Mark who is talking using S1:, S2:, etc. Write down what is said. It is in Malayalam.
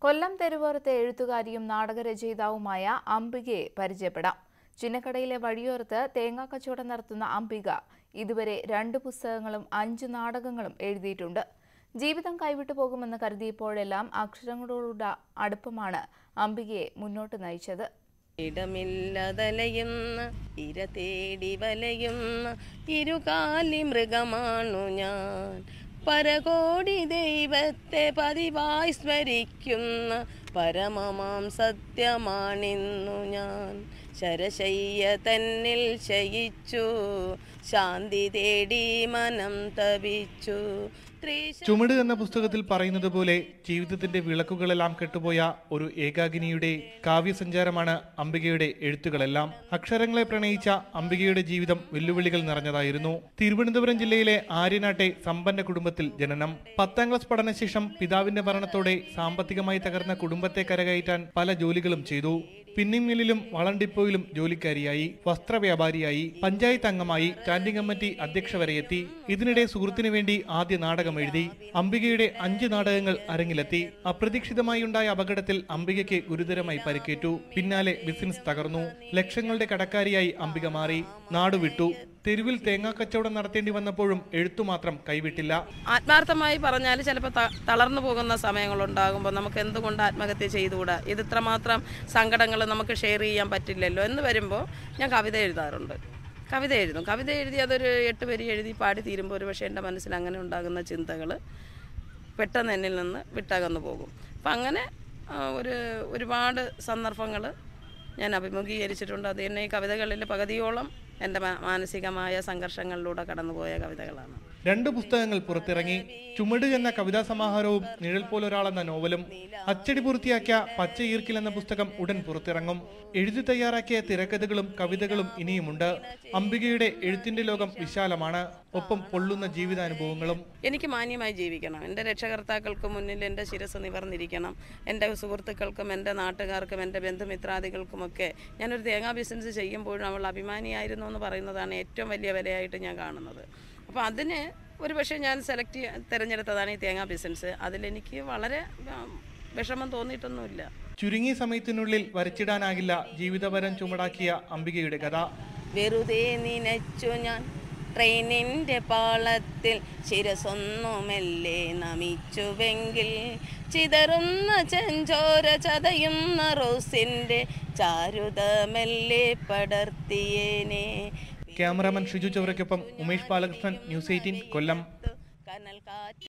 S1: കൊല്ലം തെരുവോരത്തെ എഴുത്തുകാരിയും നാടകരചയിതാവുമായ അംബികയെ പരിചയപ്പെടാം ചിന്നക്കടയിലെ വഴിയോരത്ത് തേങ്ങാക്കച്ചവടം നടത്തുന്ന അംബിക ഇതുവരെ രണ്ട് പുസ്തകങ്ങളും അഞ്ച് നാടകങ്ങളും എഴുതിയിട്ടുണ്ട് ജീവിതം കൈവിട്ടു പോകുമെന്ന് കരുതിയപ്പോഴെല്ലാം അക്ഷരങ്ങളോടുള്ള അടുപ്പമാണ് അംബികയെ മുന്നോട്ട് നയിച്ചത്
S2: ഇടമില്ലതലയുന്ന ഇര തേടി വലയുന്ന ഇരുകാലി മൃഗമാണു ഞാൻ പരകോടി ദൈവത്തെ പതിവായി സ്മരിക്കുന്ന പരമമാം സത്യമാണിന്നു ഞാൻ ശരശയ്യ തന്നിൽ ശയിച്ചു ശാന്തി തേടി മനം തപിച്ചു ത്രിശ
S3: ചുമട് എന്ന പുസ്തകത്തിൽ പറയുന്നത് പോലെ ജീവിതത്തിന്റെ വിളക്കുകളെല്ലാം കെട്ടുപോയ ഒരു ഏകാഗിനിയുടെ കാവ്യസഞ്ചാരമാണ് അംബികയുടെ എഴുത്തുകളെല്ലാം അക്ഷരങ്ങളെ പ്രണയിച്ച അംബികയുടെ ജീവിതം വെല്ലുവിളികൾ നിറഞ്ഞതായിരുന്നു തിരുവനന്തപുരം ജില്ലയിലെ ആര്യനാട്ടെ സമ്പന്ന കുടുംബത്തിൽ ജനനം പത്താം ക്ലാസ് പഠനശേഷം പിതാവിന്റെ മരണത്തോടെ സാമ്പത്തികമായി തകർന്ന കുടുംബത്തെ കരകയറ്റാൻ പല ജോലികളും ചെയ്തു പിന്നിങ് മില്ലിലും വളം ഡിപ്പോയിലും ജോലിക്കാരിയായി വസ്ത്രവ്യാപാരിയായി പഞ്ചായത്ത് അംഗമായി സ്റ്റാൻഡിംഗ് കമ്മിറ്റി അധ്യക്ഷ വരെ എത്തി ഇതിനിടെ സുഹൃത്തിനു വേണ്ടി ആദ്യ നാടകം എഴുതി അംബികയുടെ അഞ്ച് നാടകങ്ങൾ അരങ്ങിലെത്തി അപ്രതീക്ഷിതമായി ഉണ്ടായ അപകടത്തിൽ അംബികയ്ക്ക് ഗുരുതരമായി പരിക്കേറ്റു പിന്നാലെ ബിസിനസ് തകർന്നു ലക്ഷങ്ങളുടെ കടക്കാരിയായി അംബിക മാറി നാടുവിട്ടു തെരുവിൽ തേങ്ങാക്കച്ചവടം നടത്തേണ്ടി വന്നപ്പോഴും എഴുത്തു മാത്രം കൈവിട്ടില്ല
S2: ആത്മാർത്ഥമായി പറഞ്ഞാൽ ചിലപ്പോൾ തളർന്നു പോകുന്ന സമയങ്ങളുണ്ടാകുമ്പോൾ നമുക്ക് എന്തുകൊണ്ട് ആത്മഹത്യ ചെയ്തുകൂടാ ഇത് ഇത്രമാത്രം സങ്കടങ്ങൾ നമുക്ക് ഷെയർ ചെയ്യാൻ പറ്റില്ലല്ലോ എന്ന് വരുമ്പോൾ ഞാൻ കവിത എഴുതാറുണ്ട് കവിത എഴുതും കവിത എഴുതി അതൊരു എട്ട് വരി എഴുതി പാടി തീരുമ്പോൾ ഒരു പക്ഷേ എൻ്റെ മനസ്സിൽ അങ്ങനെ ഉണ്ടാകുന്ന ചിന്തകൾ പെട്ടെന്ന് എന്നിൽ നിന്ന് വിട്ടകന്നു പോകും അപ്പം അങ്ങനെ ആ, ഒരു ഒരുപാട് സന്ദർഭങ്ങൾ ഞാൻ അഭിമുഖീകരിച്ചിട്ടുണ്ട് അത് തന്നെ ഈ കവിതകളിൽ പകുതിയോളം എൻ്റെ മാ- മാനസികമായ സംഘർഷങ്ങളിലൂടെ കടന്നുപോയ കവിതകളാണ്
S3: രണ്ട് പുസ്തകങ്ങൾ പുറത്തിറങ്ങി ചുമട് എന്ന കവിതാ സമാഹാരവും നിഴൽ പോലൊരാൾ എന്ന നോവലും അച്ചടി പൂർത്തിയാക്കിയ പച്ച ഈർക്കിൽ എന്ന പുസ്തകം ഉടൻ പുറത്തിറങ്ങും എഴുതി തയ്യാറാക്കിയ തിരക്കഥകളും കവിതകളും ഇനിയുമുണ്ട് അംബികയുടെ എഴുത്തിന്റെ ലോകം വിശാലമാണ് ഒപ്പം പൊള്ളുന്ന ജീവിതാനുഭവങ്ങളും
S2: എനിക്ക് മാന്യമായി ജീവിക്കണം എൻ്റെ രക്ഷകർത്താക്കൾക്ക് മുന്നിൽ എൻ്റെ ശിരസ് നിവർന്നിരിക്കണം എൻ്റെ സുഹൃത്തുക്കൾക്കും എൻ്റെ നാട്ടുകാർക്കും എൻ്റെ ബന്ധുമിത്രാദികൾക്കുമൊക്കെ ഞാനൊരു തേങ്ങാ ബിസിനസ് ചെയ്യുമ്പോഴും അവൾ അഭിമാനിയായിരുന്നു എന്ന് പറയുന്നതാണ് ഏറ്റവും വലിയ വിലയായിട്ട് ഞാൻ കാണുന്നത് അപ്പോൾ അതിന് ഒരു പക്ഷേ ഞാൻ സെലക്ട് തിരഞ്ഞെടുത്തതാണ് ഈ തേങ്ങാ ബിസിനസ് അതിലെനിക്ക് വളരെ ആ, വിഷമം തോന്നിയിട്ടൊന്നുമില്ല
S3: ചുരുങ്ങിയ സമയത്തിനുള്ളിൽ വരച്ചിടാനാകില്ല ജീവിതപരം ചുമടാക്കിയ അംബികയുടെ കഥ
S2: വെറുതെ നനച്ചു ഞാൻ ട്രെയിനിൻ്റെ പാളത്തിൽ ശിരസൊന്നുമെല്ലെ നമിച്ചുവെങ്കിൽ ചിതറുന്ന ചെഞ്ചോര ചതയുന്ന റോസിൻ്റെ ചാരുത മെല്ലെ പടർത്തിയേനെ
S3: ക്യാമറാമാൻ ഷിജു ചൗരയ്ക്കൊപ്പം ഉമേഷ് ബാലകൃഷ്ണൻ ന്യൂസ് എയ്റ്റീൻ കൊല്ലം